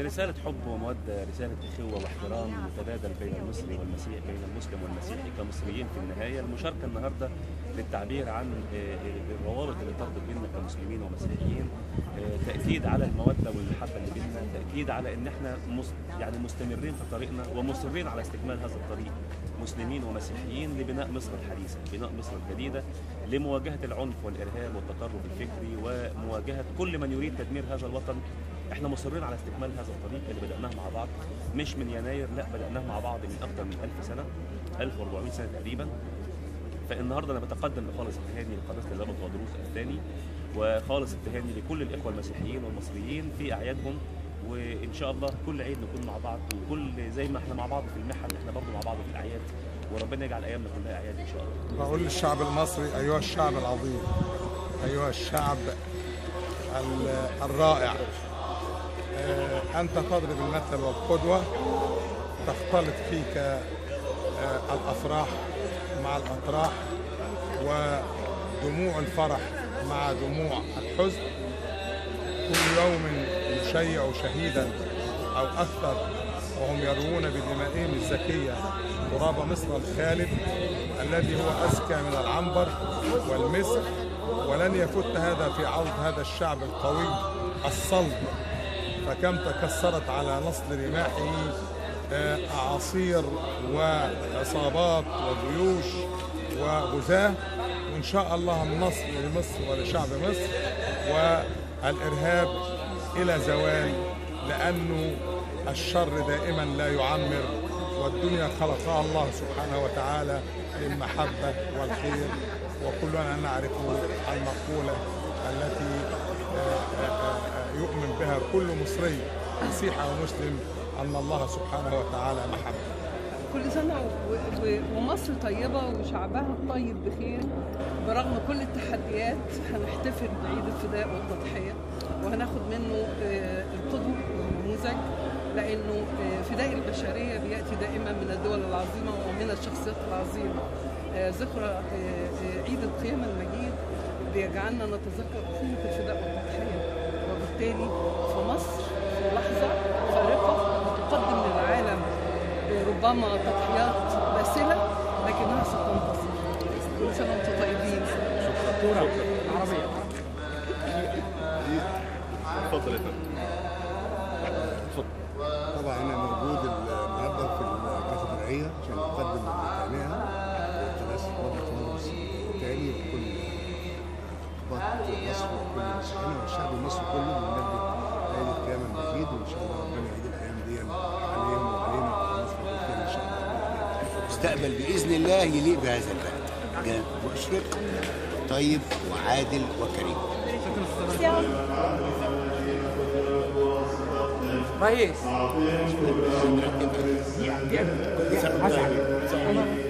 رسالة حب ومودة رسالة أخوة واحترام متبادل بين المصري والمسيحي بين المسلم والمسيحي كمصريين في النهاية المشاركة النهاردة للتعبير عن آه، الروابط اللي تربط بيننا كمسلمين ومسيحيين آه، تأكيد على المودة والمحبة اللي بيننا تأكيد على إن إحنا مس يعني مستمرين في طريقنا ومصرين على استكمال هذا الطريق مسلمين ومسيحيين لبناء مصر الحديثة بناء مصر الجديدة لمواجهة العنف والإرهاب والتطرف الفكري ومواجهة كل من يريد تدمير هذا الوطن احنا مصرين على استكمال هذا الطريق اللي بدأناه مع بعض مش من يناير لا بدأناه مع بعض من أكثر من 1000 سنة 1400 سنة تقريبا فالنهارده انا بتقدم بخالص التهاني لقناه اللبن ودروس الثاني وخالص التهاني لكل الاخوه المسيحيين والمصريين في اعيادهم وان شاء الله كل عيد نكون مع بعض وكل زي ما احنا مع بعض في المحن احنا برضه مع بعض في الاعياد وربنا يجعل ايامنا كلها اعياد ان شاء الله بقول للشعب المصري أيها الشعب العظيم أيها الشعب ال- الرائع آه، أنت تضرب المثل والقدوة تختلط فيك آه، الأفراح مع الأطراح ودموع الفرح مع دموع الحزن كل يوم يشيع شهيدا أو أكثر وهم يروون بدمائهم الزكية تراب مصر الخالد الذي هو أزكى من العنبر والمسك ولن يفت هذا في عرض هذا الشعب القوي الصلب فكم تكسرت على نصل رماحه آه، أعاصير وعصابات وجيوش وغزاة وإن شاء الله النصر لمصر ولشعب مصر والإرهاب إلى زوال لأنه الشر دائما لا يعمر والدنيا خلقها الله سبحانه وتعالى للمحبة والخير وكلنا نعرف المقولة التي آه، آه، آه، يؤمن بها كل مصري مسيحي ومسلم أن الله سبحانه وتعالى محبة كل سنة و- و- ومصر طيبة وشعبها الطيب بخير برغم كل التحديات هنحتفل بعيد الفداء والتضحية وهناخد منه آه، القدوة والنموذج لأنه آه، فداء البشرية بيأتي دائما من الدول العظيمة ومن الشخصيات العظيمة آه، ذكرى آه، آه، عيد القيامة المجيد بيجعلنا نتذكر قيمة الفداء والتضحية وبالتالي في مصر في لحظة فارقة تقدم للعالم ربما تضحيات باسلة لكنها ستنتصر كل سنة وانتم طيبين عربية اتفضل يا فندم طبعا انا موجود النهارده في الكاتدرائيه عشان اقدم التهنئه لقداسه بابا تونس الثاني وكل اخبار مصر وكل المسيحيين والشعب المصري كله بنمجد عيد القيامه المجيد وان شاء الله ربنا يعيد الايام دي عليهم وعلينا وعلى مصر بالخير ان شاء الله مستقبل باذن الله يليق بهذا البلد جنب مشرق طيب وعادل وكريم رئيس نرتبها. حسن